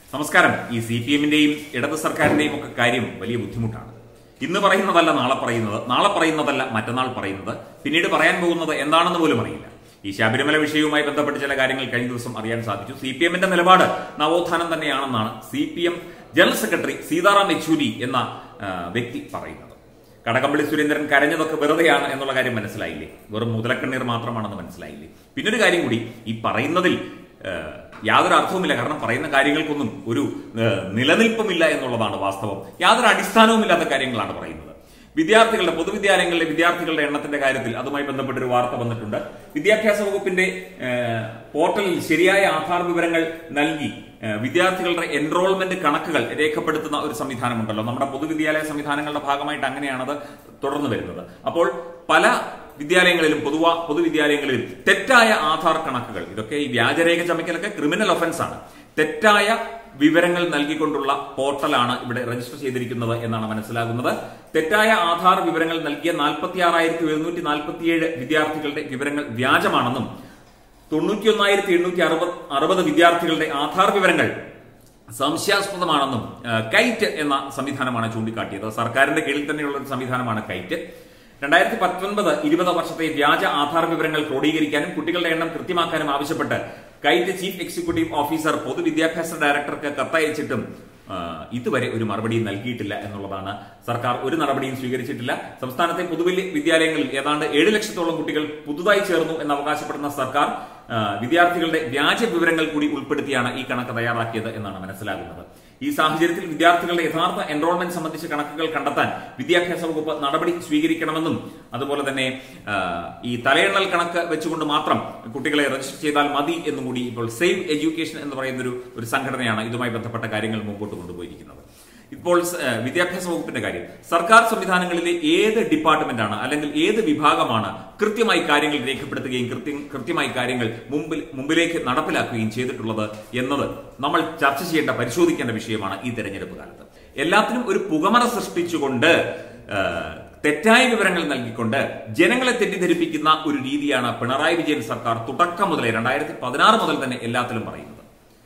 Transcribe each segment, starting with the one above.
നമസ്കാരം ഈ C P എമ്മിന്റെയും ഇടത് സർക്കാരിന്റെയും ഒക്കെ കാര്യം വലിയ ബുദ്ധിമുട്ടാണ് ഇന്ന് പറയുന്നതല്ല നാളെ പറയുന്നത് നാളെ പറയുന്നതല്ല മറ്റന്നാൾ പറയുന്നത് പിന്നീട് പറയാൻ പോകുന്നത് എന്താണെന്ന് പോലും അറിയില്ല ഈ ശബരിമല വിഷയവുമായി ബന്ധപ്പെട്ട് ചില കാര്യങ്ങൾ കഴിഞ്ഞ ദിവസം അറിയാൻ സാധിച്ചു സി പി എമ്മിന്റെ നിലപാട് നവോത്ഥാനം തന്നെയാണെന്നാണ് C P M general secretary Sitaram Yechury എന്ന ആ, വ്യക്തി പറയുന്നത് കടകംപള്ളി സുരേന്ദ്രൻ കരഞ്ഞതൊക്കെ വെറുതെയാണ് എന്നുള്ള കാര്യം മനസ്സിലായില്ലേ വെറും മുതലക്കണ്ണീർ മാത്രമാണെന്ന് മനസ്സിലായില്ലേ പിന്നൊരു കാര്യം കൂടി ഈ പറയുന്നതിൽ ഏഹ്, യാതൊരു അർത്ഥവുമില്ല കാരണം പറയുന്ന കാര്യങ്ങൾക്കൊന്നും ഒരു ഏഹ്, നിലനിൽപ്പുമില്ല എന്നുള്ളതാണ് വാസ്തവം യാതൊരു അടിസ്ഥാനവുമില്ലാത്ത കാര്യങ്ങളാണ് പറയുന്നത് വിദ്യാർത്ഥികളുടെ പൊതുവിദ്യാലയങ്ങളിലെ വിദ്യാർത്ഥികളുടെ എണ്ണത്തിന്റെ കാര്യത്തിൽ അതുമായി ബന്ധപ്പെട്ട ഒരു വാർത്ത വന്നിട്ടുണ്ട് വിദ്യാഭ്യാസ വകുപ്പിന്റെ ഏഹ്, പോർട്ടലിൽ ശരിയായ ആധാർ വിവരങ്ങൾ നൽകി ഏഹ്, വിദ്യാർത്ഥികളുടെ എൻറോൾമെന്റ് കണക്കുകൾ രേഖപ്പെടുത്തുന്ന ഒരു സംവിധാനമുണ്ടല്ലോ നമ്മുടെ പൊതുവിദ്യാലയ സംവിധാനങ്ങളുടെ ഭാഗമായിട്ട് അങ്ങനെയാണത് തുടർന്ന് വരുന്നത് അപ്പോൾ പല വിദ്യാലയങ്ങളിലും പൊതുവാ പൊതുവിദ്യാലയങ്ങളിലും തെറ്റായ ആധാർ കണക്കുകൾ ഇതൊക്കെ ഈ വ്യാജരേഖ ചമയ്ക്കലൊക്കെ ക്രിമിനൽ ഒഫൻസ് ആണ് തെറ്റായ വിവരങ്ങൾ നൽകിക്കൊണ്ടുള്ള പോർട്ടലാണ് ഇവിടെ രജിസ്റ്റർ ചെയ്തിരിക്കുന്നത് എന്നാണ് മനസ്സിലാകുന്നത് തെറ്റായ ആധാർ വിവരങ്ങൾ നൽകിയ നാൽപ്പത്തി ആറായിരത്തി എഴുന്നൂറ്റി നാൽപ്പത്തിയേഴ് വിദ്യാർത്ഥികളുടെ വിവരങ്ങൾ വ്യാജമാണെന്നും തൊണ്ണൂറ്റിയൊന്നായിരത്തി എണ്ണൂറ്റി അറുപത് അറുപത് വിദ്യാർത്ഥികളുടെ ആധാർ വിവരങ്ങൾ സംശയാസ്പദമാണെന്നും ആ, കൈറ്റ് എന്ന സംവിധാനമാണ് ചൂണ്ടിക്കാട്ടിയത് സർക്കാരിന്റെ കീഴിൽ തന്നെയുള്ള ഒരു സംവിധാനമാണ് കൈറ്റ് രണ്ടായിരത്തി പത്തൊൻപത് ഇരുപത് വർഷത്തെ വ്യാജ ആധാർ വിവരങ്ങൾ ക്രോഡീകരിക്കാനും കുട്ടികളുടെ എണ്ണം കൃത്യമാക്കാനും ആവശ്യപ്പെട്ട് കൈറ്റ് ചീഫ് എക്സിക്യൂട്ടീവ് ഓഫീസർ പൊതുവിദ്യാഭ്യാസ ഡയറക്ടർക്ക് കത്തയച്ചിട്ടും ആ, ഇതുവരെ ഒരു മറുപടിയും നൽകിയിട്ടില്ല എന്നുള്ളതാണ് സർക്കാർ ഒരു നടപടിയും സ്വീകരിച്ചിട്ടില്ല സംസ്ഥാനത്തെ പൊതുവിദ്യ വിദ്യാലയങ്ങളിൽ ഏതാണ്ട് ഏഴ് ലക്ഷത്തോളം കുട്ടികൾ പുതുതായി ചേർന്നു എന്ന് അവകാശപ്പെടുന്ന സർക്കാർ ആ, വിദ്യാർത്ഥികളുടെ വ്യാജ വിവരങ്ങൾ കൂടി ഉൾപ്പെടുത്തിയാണ് ഈ കണക്ക് തയ്യാറാക്കിയത് എന്നാണ് മനസ്സിലാകുന്നത് ഈ സാഹചര്യത്തിൽ വിദ്യാർത്ഥികളുടെ യഥാർത്ഥ എൻറോൾമെന്റ് സംബന്ധിച്ച കണക്കുകൾ കണ്ടെത്താൻ വിദ്യാഭ്യാസ വകുപ്പ് നടപടി സ്വീകരിക്കണമെന്നും അതുപോലെ തന്നെ ആ, ഈ തലയെണ്ണൽ കണക്ക് വെച്ചുകൊണ്ട് മാത്രം കുട്ടികളെ രജിസ്റ്റർ ചെയ്താൽ മതി എന്നും കൂടി ഇപ്പോൾ സേവ് എഡ്യൂക്കേഷൻ എന്ന് പറയുന്ന ഒരു ഒരു സംഘടനയാണ് ഇതുമായി ബന്ധപ്പെട്ട കാര്യങ്ങൾ മുമ്പോട്ട് കൊണ്ടുപോയിരിക്കുന്നത് ഇപ്പോൾ സ- ഏഹ് വിദ്യാഭ്യാസ വകുപ്പിന്റെ കാര്യം സർക്കാർ സംവിധാനങ്ങളിലെ ഏത് ഡിപ്പാർട്ട്മെന്റാണ് അല്ലെങ്കിൽ ഏത് വിഭാഗമാണ് കൃത്യമായി കാര്യങ്ങൾ രേഖപ്പെടുത്തുകയും കൃത്യം കൃത്യമായി കാര്യങ്ങൾ മുമ്പിൽ മുമ്പിലേക്ക് നടപ്പിലാക്കുകയും ചെയ്തിട്ടുള്ളത് എന്നത് നമ്മൾ ചർച്ച ചെയ്യേണ്ട പരിശോധിക്കേണ്ട വിഷയമാണ് ഈ തെരഞ്ഞെടുപ്പ് കാലത്ത് എല്ലാത്തിനും ഒരു പുകമറ സൃഷ്ടിച്ചുകൊണ്ട് ഏഹ്, തെറ്റായ വിവരങ്ങൾ നൽകിക്കൊണ്ട് ജനങ്ങളെ തെറ്റിദ്ധരിപ്പിക്കുന്ന ഒരു രീതിയാണ് പിണറായി വിജയൻ സർക്കാർ തുടക്കം മുതലേ രണ്ടായിരത്തി പതിനാറ് മുതൽ തന്നെ എല്ലാത്തിലും പറയുന്നത്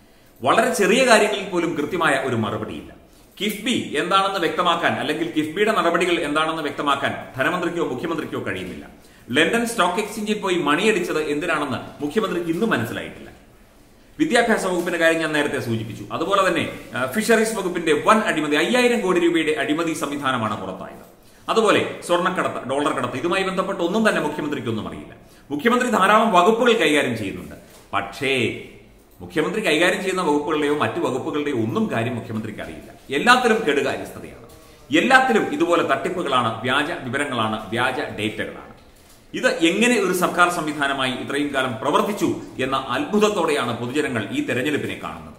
വളരെ ചെറിയ കാര്യങ്ങളിൽ പോലും കൃത്യമായ ഒരു മറുപടിയില്ല കിഫ്ബി എന്താണെന്ന് വ്യക്തമാക്കാൻ അല്ലെങ്കിൽ കിഫ്ബിയുടെ നടപടികൾ എന്താണെന്ന് വ്യക്തമാക്കാൻ ധനമന്ത്രിക്കോ മുഖ്യമന്ത്രിക്കോ കഴിയുന്നില്ല ലണ്ടൻ സ്റ്റോക്ക് എക്സ്ചേഞ്ചിൽ പോയി മണിയടിച്ചത് എന്തിനാണെന്ന് മുഖ്യമന്ത്രിക്ക് ഇന്നും മനസ്സിലായിട്ടില്ല വിദ്യാഭ്യാസ വകുപ്പിന്റെ കാര്യം ഞാൻ നേരത്തെ സൂചിപ്പിച്ചു അതുപോലെ തന്നെ ആ, ഫിഷറീസ് വകുപ്പിന്റെ വൻ അഴിമതി അയ്യായിരം കോടി രൂപയുടെ അഴിമതി സംവിധാനമാണ് പുറത്തായത് അതുപോലെ സ്വർണ്ണക്കടത്ത് ഡോളർ കടത്ത് ഇതുമായി ബന്ധപ്പെട്ട് ഒന്നും തന്നെ മുഖ്യമന്ത്രിക്കൊന്നും അറിയില്ല മുഖ്യമന്ത്രി ധാരാളം വകുപ്പുകൾ കൈകാര്യം ചെയ്യുന്നുണ്ട് പക്ഷേ മുഖ്യമന്ത്രി കൈകാര്യം ചെയ്യുന്ന വകുപ്പുകളുടെയോ മറ്റു വകുപ്പുകളുടെയോ ഒന്നും കാര്യം മുഖ്യമന്ത്രിക്ക് അറിയില്ല എല്ലാത്തിലും കെടുകാര്യസ്ഥതയാണ് എല്ലാത്തിലും ഇതുപോലെ തട്ടിപ്പുകളാണ് വ്യാജ വിവരങ്ങളാണ് വ്യാജ ഡേറ്റകളാണ് ഇത് എങ്ങനെ ഒരു സർക്കാർ സംവിധാനമായി ഇത്രയും കാലം പ്രവർത്തിച്ചു എന്ന അത്ഭുതത്തോടെയാണ് പൊതുജനങ്ങൾ ഈ തെരഞ്ഞെടുപ്പിനെ കാണുന്നത്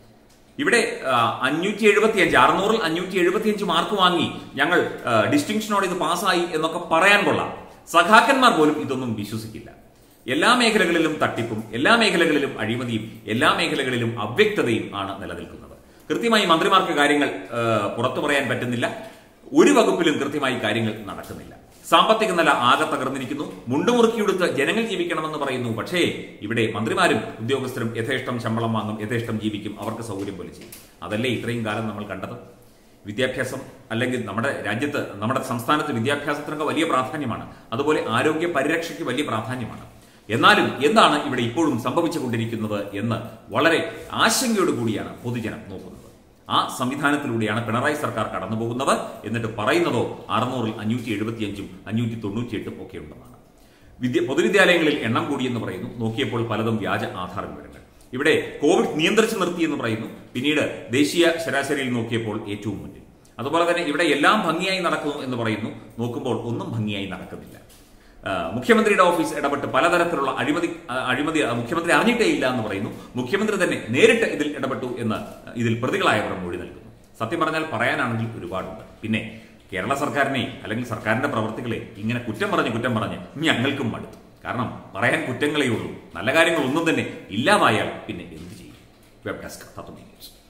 ഇവിടെ അഞ്ഞൂറ്റി എഴുപത്തി അഞ്ച് അറുന്നൂറിൽ അഞ്ഞൂറ്റി എഴുപത്തി അഞ്ച് മാർക്ക് വാങ്ങി ഞങ്ങൾ ആ, ഡിസ്റ്റിങ്ഷനോട് ഇത് പാസ്സായി എന്നൊക്കെ പറയാൻ കൊള്ളാം സഖാക്കന്മാർ പോലും ഇതൊന്നും വിശ്വസിക്കില്ല എല്ലാ മേഖലകളിലും തട്ടിപ്പും എല്ലാ മേഖലകളിലും അഴിമതിയും എല്ലാ മേഖലകളിലും അവ്യക്തതയും ആണ് നിലനിൽക്കുന്നത് കൃത്യമായി മന്ത്രിമാർക്ക് കാര്യങ്ങൾ ആ, പുറത്തു പറയാൻ പറ്റുന്നില്ല ഒരു വകുപ്പിലും കൃത്യമായി കാര്യങ്ങൾ നടക്കുന്നില്ല സാമ്പത്തിക നില ആകെ തകർന്നിരിക്കുന്നു മുണ്ടുമുറുക്കിയെടുത്ത് ജനങ്ങൾ ജീവിക്കണമെന്ന് പറയുന്നു പക്ഷേ ഇവിടെ മന്ത്രിമാരും ഉദ്യോഗസ്ഥരും യഥേഷ്ടം ശമ്പളം വാങ്ങും യഥേഷ്ടം ജീവിക്കും അവർക്ക് സൗകര്യം പോലെ ചെയ്യും അതല്ലേ ഇത്രയും കാലം നമ്മൾ കണ്ടത് വിദ്യാഭ്യാസം അല്ലെങ്കിൽ നമ്മുടെ രാജ്യത്ത് നമ്മുടെ സംസ്ഥാനത്ത് വിദ്യാഭ്യാസത്തിനൊക്കെ വലിയ പ്രാധാന്യമാണ് അതുപോലെ ആരോഗ്യ പരിരക്ഷയ്ക്ക് വലിയ പ്രാധാന്യമാണ് എന്നാലും എന്താണ് ഇവിടെ ഇപ്പോഴും സംഭവിച്ചുകൊണ്ടിരിക്കുന്നത് എന്ന് വളരെ ആശങ്കയോട് കൂടിയാണ് പൊതുജനം നോക്കുന്നത് ആ സംവിധാനത്തിലൂടെയാണ് പിണറായി സർക്കാർ കടന്നു പോകുന്നത് എന്നിട്ട് പറയുന്നതോ അറുന്നൂറിൽ അഞ്ഞൂറ്റി എഴുപത്തിയഞ്ചും അഞ്ഞൂറ്റി തൊണ്ണൂറ്റിയെട്ടും ഒക്കെ ഉണ്ടെന്നാണ് വിദ്യ പൊതുവിദ്യാലയങ്ങളിൽ എണ്ണം കൂടിയെന്ന് പറയുന്നു നോക്കിയപ്പോൾ പലതും വ്യാജ ആധാർ വിവരങ്ങൾ ഇവിടെ കോവിഡ് നിയന്ത്രിച്ചു നിർത്തി എന്ന് പറയുന്നു പിന്നീട് ദേശീയ ശരാശരിയിൽ നോക്കിയപ്പോൾ ഏറ്റവും മുന്നിൽ അതുപോലെ തന്നെ ഇവിടെ എല്ലാം ഭംഗിയായി നടക്കുന്നു എന്ന് പറയുന്നു നോക്കുമ്പോൾ ഒന്നും ഭംഗിയായി നടക്കുന്നില്ല ആ, മുഖ്യമന്ത്രിയുടെ ഓഫീസ് ഇടപെട്ട് പലതരത്തിലുള്ള അഴിമതി ആ, അഴിമതി ആ, മുഖ്യമന്ത്രി അറിഞ്ഞിട്ടേ ഇല്ല എന്ന് പറയുന്നു മുഖ്യമന്ത്രി തന്നെ നേരിട്ട് ഇതിൽ ഇടപെട്ടു എന്ന് ഇതിൽ പ്രതികളായവർ മൊഴി നൽകുന്നു സത്യം പറഞ്ഞാൽ പറയാനാണെങ്കിൽ ഒരുപാടുണ്ട് പിന്നെ കേരള സർക്കാരിനെ അല്ലെങ്കിൽ സർക്കാരിന്റെ പ്രവർത്തികളെ ഇങ്ങനെ കുറ്റം പറഞ്ഞ് കുറ്റം പറഞ്ഞ് ഞങ്ങൾക്കും മടുത്തു കാരണം പറയാൻ കുറ്റങ്ങളേ ഉള്ളൂ നല്ല കാര്യങ്ങൾ ഒന്നും തന്നെ ഇല്ലാതായാൽ പിന്നെ എന്ത് ചെയ്യും വെബ് ഡെസ്ക് തത്വമേ ന്യൂസ്